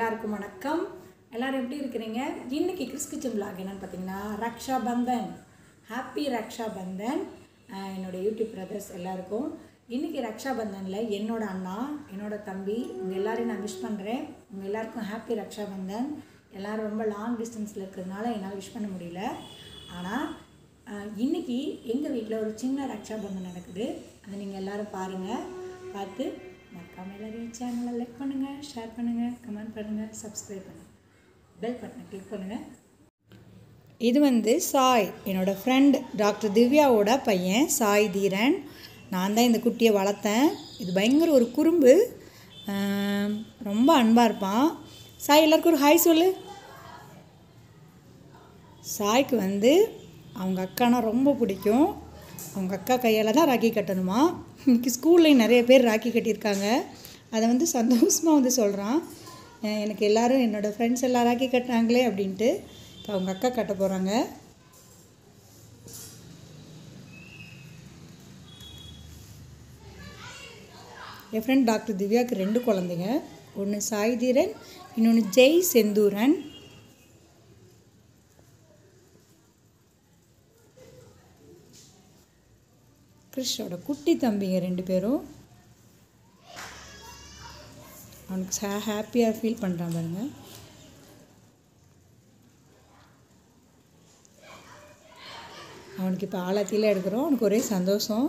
எல்லாருக்கும் வணக்கம் எல்லாரும் எப்படி இருக்கிறீங்க இன்னைக்கு கிறிஸ் கிச்சன் vlog என்னன்னு பார்த்தீங்கன்னா ரக்ஷா பந்தன் ஹாப்பி ரக்ஷா பந்தன் அஹ் என்னோட யூடியூப் பிரதர்ஸ் எல்லாருக்கும் இன்னைக்கு ரக்ஷா பந்தனில் என்னோட அண்ணா என்னோட தம்பி உங்கள் எல்லாரையும் நான் விஷ் பண்ணுறேன் உங்கள் எல்லாருக்கும் ஹாப்பி ரக்ஷா பந்தன் எல்லாரும் ரொம்ப லாங் டிஸ்டன்ஸில் இருக்கிறதுனால என்னால் விஷ் பண்ண முடியல ஆனால் அஹ், இன்னைக்கு எங்கள் வீட்டில் ஒரு சின்ன ரக்ஷா பந்தன் நடக்குது அதை நீங்கள் எல்லாரும் பாருங்கள் பார்த்து மறக்காம எல்லாரையும் சேனலை லைக் பண்ணுங்கள் ஷேர் பண்ணுங்கள் கமெண்ட் பண்ணுங்கள் சப்ஸ்கிரைப் பண்ணுங்கள் பெல் பட்டனை கிளிக் பண்ணுங்கள் இது வந்து சாய் என்னோடய ஃப்ரெண்ட் டாக்டர் திவ்யாவோட பையன் சாய் தீரன் நான் தான் இந்த குட்டியை வளர்த்தேன் இது பயங்கர ஒரு குறும்பு ஆம், ரொம்ப அன்பாக இருப்பான் சாய் எல்லாருக்கும் ஒரு ஹாய் சொல்லு சாய்க்கு வந்து அவங்க அக்கானா ரொம்ப பிடிக்கும் அவங்க அக்கா கையால் தான் ராக்கி கட்டணுமா இன்னைக்கு ஸ்கூல்லையும் நிறைய பேர் ராக்கி கட்டியிருக்காங்க அதை வந்து சந்தோஷமாக வந்து சொல்கிறான் அஹ் எனக்கு எல்லாரும் என்னோடய ஃப்ரெண்ட்ஸ் எல்லாம் ராக்கி கட்டினாங்களே அப்படின்ட்டு இப்போ அவங்க அக்கா கட்ட போகிறாங்க என் ஃப்ரெண்ட் டாக்டர் திவ்யாவுக்கு ரெண்டு குழந்தைங்க ஒன்று சாய் தீரன் இன்னொன்று ஜெய் செந்தூரன் கிறிஷோட குட்டி தம்பிங்க ரெண்டு பேரும் அவனுக்கு ஹே ஹாப்பியாக ஃபீல் பண்ணுறான் பாருங்க அவனுக்கு இப்போ ஆழத்தில எடுக்கிறோம் அவனுக்கு ஒரே சந்தோஷம்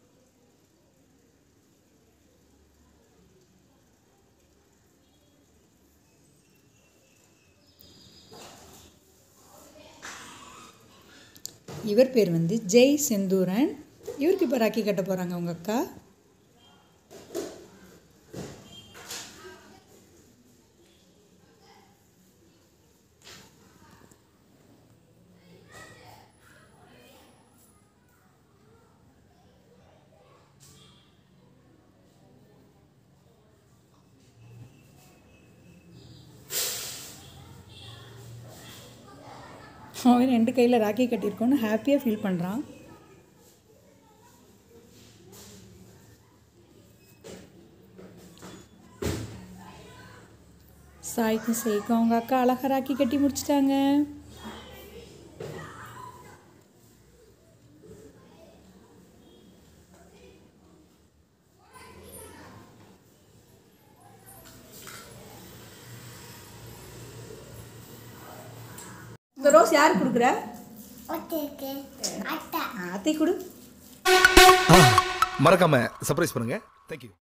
இவர் பேர் வந்து ஜெய் செந்தூரன் இவருக்கு இப்போ ராக்கி கட்ட போகிறாங்க அவங்க அக்கா அவன் ரெண்டு கையில் ராக்கி கட்டியிருக்கோன்னு ஹாப்பியாக ஃபீல் பண்ணுறான் சாய்க்கும் சேய்க்கும் அவங்க அக்கா அழகா ராக்கி கட்டி முடிச்சிட்டாங்க இந்த ரோஸ் யாருக்கு கொடுக்குற ஒட்டிருக்கு அட்டை அத்தை கொடு மறக்காம சர்ப்ரைஸ் பண்ணுங்க தேங்க்யூ